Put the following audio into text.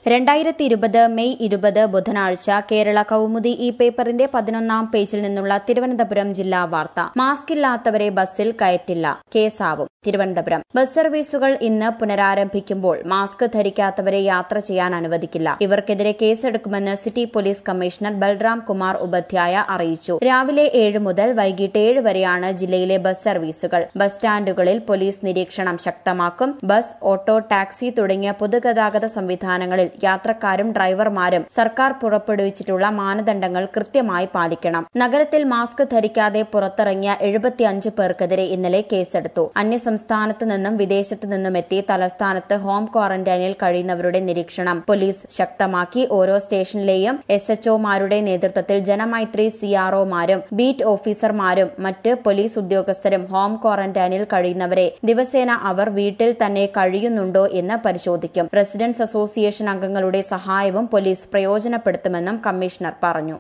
രണ്ടായിരത്തി ഇരുപത് മെയ് ഇരുപത് ബുധനാഴ്ച കേരള കൗമുദി ഈ പേപ്പറിന്റെ പതിനൊന്നാം പേജിൽ നിന്നുള്ള തിരുവനന്തപുരം ജില്ലാ വാർത്ത മാസ്ക് ഇല്ലാത്തവരെ ബസ്സിൽ കയറ്റില്ല കേസാവും തിരുവനന്തപുരം ബസ് സർവീസുകൾ ഇന്ന് പുനരാരംഭിക്കുമ്പോൾ മാസ്ക് ധരിക്കാത്തവരെ യാത്ര ചെയ്യാൻ അനുവദിക്കില്ല ഇവർക്കെതിരെ കേസെടുക്കുമെന്ന് city police commissioner Balram Kumar Upadhyaya അറിയിച്ചു രാവിലെ ഏഴ് മുതൽ വൈകിട്ട് ഏഴ് വരെയാണ് ജില്ലയിലെ ബസ് സർവീസുകൾ ബസ് സ്റ്റാൻഡുകളിൽ പോലീസ് നിരീക്ഷണം ശക്തമാക്കും ബസ് ഓട്ടോ ടാക്സി തുടങ്ങിയ പൊതുഗതാഗത സംവിധാനങ്ങളിൽ യാത്രക്കാരും ഡ്രൈവർമാരും സർക്കാർ പുറപ്പെടുവിച്ചിട്ടുള്ള മാനദണ്ഡങ്ങൾ കൃത്യമായി പാലിക്കണം നഗരത്തിൽ മാസ്ക് ധരിക്കാതെ പുറത്തിറങ്ങിയ എഴുപത്തിയഞ്ച് പേർക്കെതിരെ ഇന്നലെ കേസെടുത്തു അന്യസംസ്ഥാനത്ത് നിന്നും വിദേശത്ത് നിന്നും എത്തി തലസ്ഥാനത്ത് ഹോം ക്വാറന്റൈനിൽ കഴിയുന്നവരുടെ നിരീക്ഷണം പോലീസ് ശക്തമാക്കി ഓരോ സ്റ്റേഷനിലെയും എസ് എച്ച്ഒമാരുടെ നേതൃത്വത്തിൽ ജനമൈത്രി സിആർഒമാരും ബീറ്റ് ഓഫീസർമാരും മറ്റ് പോലീസ് ഉദ്യോഗസ്ഥരും ഹോം ക്വാറന്റൈനിൽ കഴിയുന്നവരെ ദിവസേന അവർ വീട്ടിൽ തന്നെ കഴിയുന്നുണ്ടോ എന്ന് പരിശോധിക്കും റെസിഡൻസ് അസോസിയേഷൻ അംഗങ്ങളുടെ സഹായവും പോലീസ് പ്രയോജനപ്പെടുത്തുമെന്നും കമ്മീഷണർ പറഞ്ഞു